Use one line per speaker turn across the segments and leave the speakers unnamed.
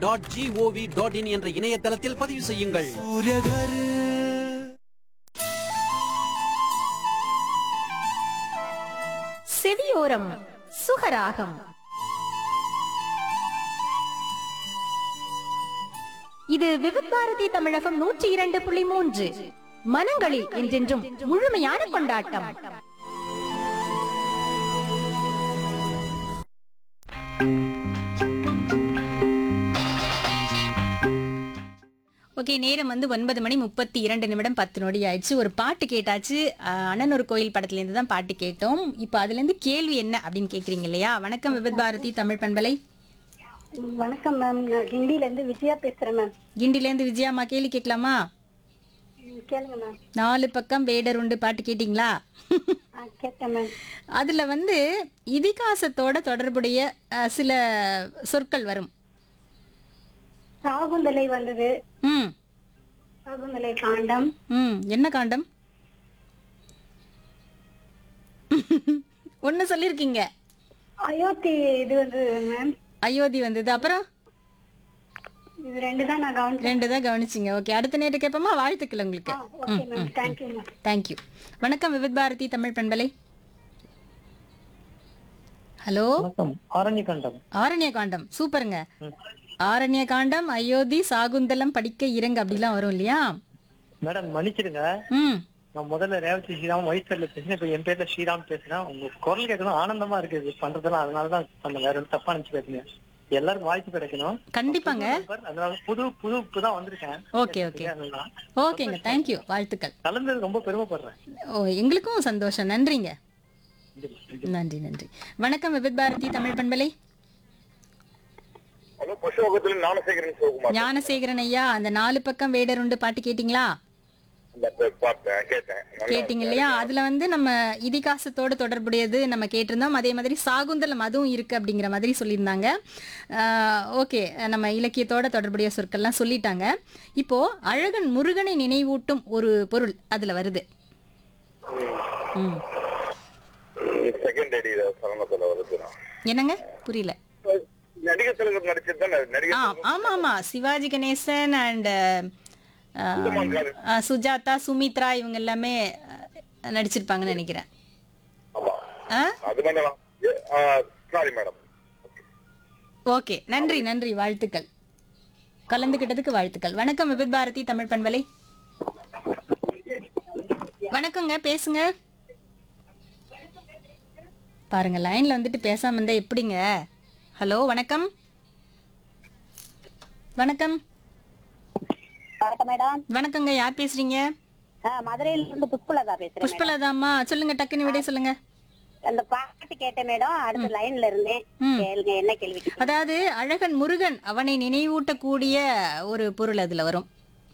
Dot gov dot in என்ற இணையதளத்தில் பதிவு செய்யுங்கள்
செவியோரம் சுகராகம் இது விவித் பாரதி தமிழகம் நூற்றி இரண்டு புள்ளி மூன்று மனங்களில் என்றென்றும் முழுமையான கொண்டாட்டம்
ஓகே நேரம் வந்து ஒன்பது மணி முப்பத்தி இரண்டு நிமிடம் பத்து நொடி ஆயிடுச்சு ஒரு பாட்டு கேட்டாச்சு அஹ், அண்ணன் ஒரு கோயில் படத்துல இருந்து தான் பாட்டு கேட்டோம் இப்போ அதுல இருந்து கேள்வி என்ன அப்படின்னு கேக்குறீங்க இல்லையா வணக்கம் விபத் பாரதி தமிழ் பண்பலை
வணக்கம் மேம் நான் ஹிந்தில இருந்து விஜயா பேசுறேன் மேம்
கிண்டில இருந்து விஜயாமா கேள்வி கேட்கலாமா
ம், கேளுங்க மேம்
நாலு பக்கம் வேடர் உண்டு பாட்டு கேட்டிங்களா
ஆ கேட்டேன் மேம்
அதுல வந்து இதிகாசத்தோட தொடர்புடைய அஹ், சில சொற்கள் வரும்
சாகுந்தலை வந்தது
ம்
சாகுந்தலை காண்டம்
ம் என்ன காண்டம் ஒன்னு சொல்லிருக்கீங்க
அயோத்தி இது வந்து மேம்
அயோத்தி வந்தது அப்புறம்
இது ரெண்டு தான் நான் கவனிச்சேன்
ரெண்டு தான் கவனிச்சிங்க ஓகே அடுத்த நேரம் கேட்போமா வாழ்த்துக்கள் உங்களுக்கு
okay ma'am thank you ma'am
thank you வணக்கம் விவித் பாரதி தமிழ் பண்பலை ஹலோ
வணக்கம் ஆரண்ய கண்டம்
ஆரண்ய காண்டம் சூப்பருங்க ஆரண்ய காண்டம் அயோத்தி சாகுந்தலம் படிக்க இறங்க அப்படிலாம் வரும் இல்லையா
மேடம் மன்னிச்சிடுங்க
ம்
நான் முதல்ல ரேவதி ஸ்ரீராம் வயசுல பேசுறேன் இப்ப என் பேர்ல ஸ்ரீராம் பேசுறேன் உங்க குரல் கேட்கணும் ஆனந்தமா இருக்கு இது பண்றதெல்லாம் அதனாலதான் பண்ண வேற ஒன்றும் தப்பா நினைச்சுக்காதீங்க எல்லாருக்கும் வாய்ப்பு கிடைக்கணும்
கண்டிப்பாங்க
அதனால புது புது இப்பதான் வந்திருக்கேன்
ஓகே ஓகே
அதனால
ஓகேங்க தேங்க்யூ வாழ்த்துக்கள்
கலந்தது ரொம்ப பெருமைப்படுறேன்
ஓ எங்களுக்கும் சந்தோஷம் நன்றிங்க நன்றி நன்றி வணக்கம் விபித் பாரதி தமிழ் பண்பலை
ஹலோ புஷ்பகத்துல ஞானசேகரன் சிவகுமார்
ஞானசேகரன் ஐயா அந்த நாலு பக்கம் வேடர் உண்டு பாட்டு கேட்டிங்களா
இந்த ப- பார்த்தேன் கேட்டேன் நல்லா
கேட்டிங்க இல்லையா அதுல வந்து நம்ம இதிகாசத்தோட தொடர்புடையது நம்ம கேட்டிருந்தோம் அதே மாதிரி சாகுந்தலம் அதுவும் இருக்கு அப்படிங்கிற மாதிரி சொல்லியிருந்தாங்க ஓகே நம்ம இலக்கியத்தோட தொடர்புடைய சொற்கள்லாம் சொல்லிட்டாங்க இப்போ அழகன் முருகனை நினைவூட்டும் ஒரு பொருள் அதுல வருது ம்
செகண்ட் அடி சரணத்துல வருது
என்னங்க புரியல
நடிகர் திலகம் நடிச்சது தானே
ஆ
நடிகர்
ஆமா ஆமா சிவாஜி கணேசன் அண்ட் சுஜாதா சுமித்ரா இவங்க எல்லாமே அஹ், நடிச்சிருப்பாங்கன்னு நினைக்கிறேன்
ஆமா
ஆ
அது பண்ணலாம் சாரி மேடம்
ஓகே நன்றி நன்றி வாழ்த்துக்கள் கலந்துகிட்டதுக்கு வாழ்த்துக்கள் வணக்கம் விபித் பாரதி தமிழ் பண்பலை வணக்கங்க பேசுங்க பாருங்க லைன்ல வந்துட்டு பேசாம இருந்தா எப்படிங்க ஹலோ வணக்கம் வணக்கம்
வணக்கம் மேடம்
வணக்கங்க யார் பேசுறீங்க
மதுரையில இருந்து புஷ்பலதா பேசுறேன்
புஷ்பலதாம்மா சொல்லுங்க டக்குன்னு விட சொல்லுங்க
அந்த பாட்டு கேட்டேன் மேடம் அடுத்த லைன்ல இருந்தேன் கேளுங்க என்ன கேள்வி
அதாவது அழகன் முருகன் அவனை நினைவூட்டக்கூடிய ஒரு பொருள் அதுல வரும்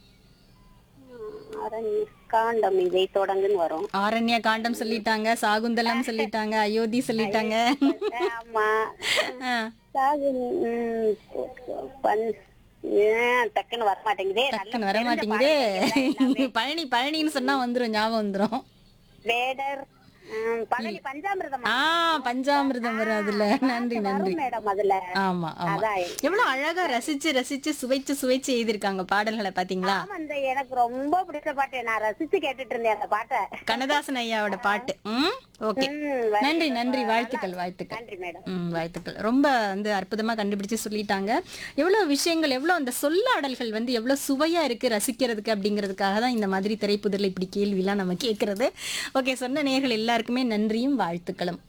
காண்டம் இதை தொடங்குன்னு வரும்
ஆரண்ய காண்டம் சொல்லிட்டாங்க சாகுந்தலம் சொல்லிட்டாங்க அயோத்தி சொல்லிட்டாங்க
ஆமா
ஆ,
சாகு ம், பன்- ஏன் டக்குன்னு வர மாட்டேங்குதே
டக்குன்னு வர மாட்டேங்குதே பழனி பழனின்னு சொன்னா வந்துரும் ஞாபகம் வந்துரும்
வேடர் ம், பழனி பஞ்சாமிர்தம்
ஆ பஞ்சாமிர்தம் வரும் அதுல நன்றி நன்றி
மேடம் அதுல
ஆமா ஆமா
அதான்.
எவ்வளவு அழகா ரசிச்சு ரசிச்சு சுவைச்சு சுவைச்சு எழுதிருக்காங்க பாடல்களை பாத்தீங்களா
ஆமா இந்த எனக்கு ரொம்ப பிடிச்ச பாட்டு நான் ரசிச்சு கேட்டுட்டு இருந்தேன் அந்த பாட்டை
கண்ணதாசன் ஐயாவோட பாட்டு ம் ஓகே
ம், very
நன்றி
good.
நன்றி
நல்லா
வாழ்த்துக்கள் வாழ்த்துக்கள்
நன்றி மேடம்
ம் வாழ்த்துக்கள் ரொம்ப வந்து அற்புதமா கண்டுபிடிச்சு சொல்லிட்டாங்க எவ்வளவு விஷயங்கள் எவ்வளவு அந்த சொல்லாடல்கள் வந்து எவ்வளவு சுவையா இருக்கு ரசிக்கிறதுக்கு அப்படிங்கிறதுக்காக தான் இந்த மாதிரி திரைப்புதல் இப்படி கேள்விலாம் நம்ம கேட்கறது ஓகே சொன்ன நேர்கள் எல்லாருக்குமே நன்றியும் வாழ்த்துக்களும்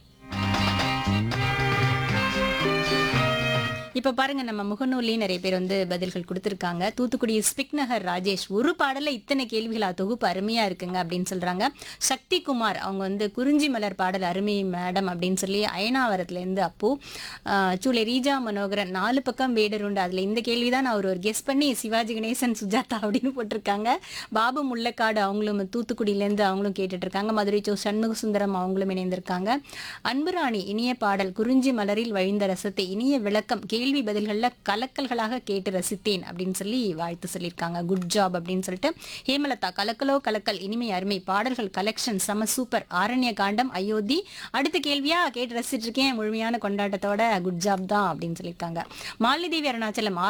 இப்ப பாருங்க நம்ம முகநூல்லையும் நிறைய பேர் வந்து பதில்கள் கொடுத்திருக்காங்க தூத்துக்குடி ஸ்பிக் நகர் ராஜேஷ் ஒரு பாடல இத்தனை கேள்விகளா தொகுப்பு அருமையா இருக்குங்க அப்படின்னு சொல்றாங்க சக்தி குமார் அவங்க வந்து குறிஞ்சி மலர் பாடல் அருமை மேடம் அப்படின்னு சொல்லி அயனாவரத்துல இருந்து அப்போ ஆஹ், சூளை ரீஜா மனோகரன் நாலு பக்கம் வேடர் உண்டு அதுல இந்த கேள்விதான் அவர் ஒரு கெஸ் பண்ணி சிவாஜி கணேசன் சுஜாதா அப்படின்னு போட்டிருக்காங்க பாபு முள்ளக்காடு அவங்களும் தூத்துக்குடியில இருந்து அவங்களும் கேட்டுட்டு இருக்காங்க மதுரை சோ சண்முக சுந்தரம் அவங்களும் இணைந்திருக்காங்க அன்புராணி இனிய பாடல் குறிஞ்சி மலரில் வழிந்த ரசத்தை இனிய விளக்கம் கேள்வி பதில்கள்ல கலக்கல்களாக கேட்டு ரசித்தேன் அப்படின்னு சொல்லி வாழ்த்து சொல்லியிருக்காங்க குட் ஜாப் அப்படின்னு சொல்லிட்டு ஹேமலதா கலக்கலோ கலக்கல் இனிமை அருமை பாடல்கள் கலெக்ஷன் செம சூப்பர் ஆரண்ய காண்டம் அயோத்தி அடுத்த கேள்வியா கேட்டு ரசிச்சிட்டு இருக்கேன் முழுமையான கொண்டாட்டத்தோட குட் ஜாப் தான் அப்படின்னு சொல்லியிருக்காங்க மாலிதேவி அருணாச்சலம்